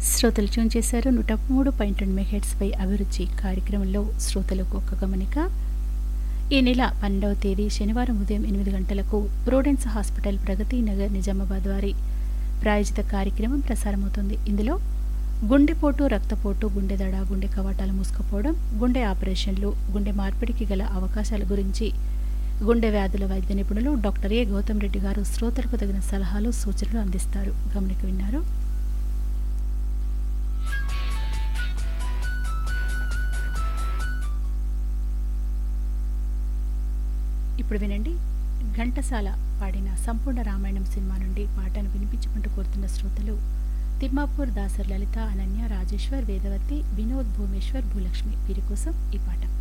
శ్రోతలు ట్యూన్ చేశారు నూట మూడు పాయింట్ రెండు మెగాహెట్స్పై అభిరుచి కార్యక్రమంలో శ్రోతలకు ఒక గమనిక ఈ నెల పన్నెండవ తేదీ శనివారం ఉదయం ఎనిమిది గంటలకు ప్రోడెన్స్ హాస్పిటల్ ప్రగతి నగర్ నిజామాబాద్ వారి ప్రాయోజిత కార్యక్రమం ప్రసారమవుతుంది ఇందులో గుండెపోటు రక్తపోటు గుండె దడ గుండె కవాటాలు మూసుకుపోవడం గుండె ఆపరేషన్లు గుండె మార్పిడికి గల అవకాశాల గురించి గుండె వ్యాధుల వైద్య నిపుణులు డాక్టర్ ఏ గౌతమ్ రెడ్డి గారు శ్రోతలకు తగిన సలహాలు సూచనలు అందిస్తారు గమనిక విన్నారు ఇప్పుడు వినండి ఘంటసాల పాడిన సంపూర్ణ రామాయణం సినిమా నుండి పాటను వినిపించుకుంటూ కోరుతున్న శ్రోతలు తిమ్మాపూర్ దాసర్ లలిత అనన్య రాజేశ్వర్ వేదవతి వినోద్ భూమేశ్వర్ భూలక్ష్మి వీరి కోసం ఈ పాట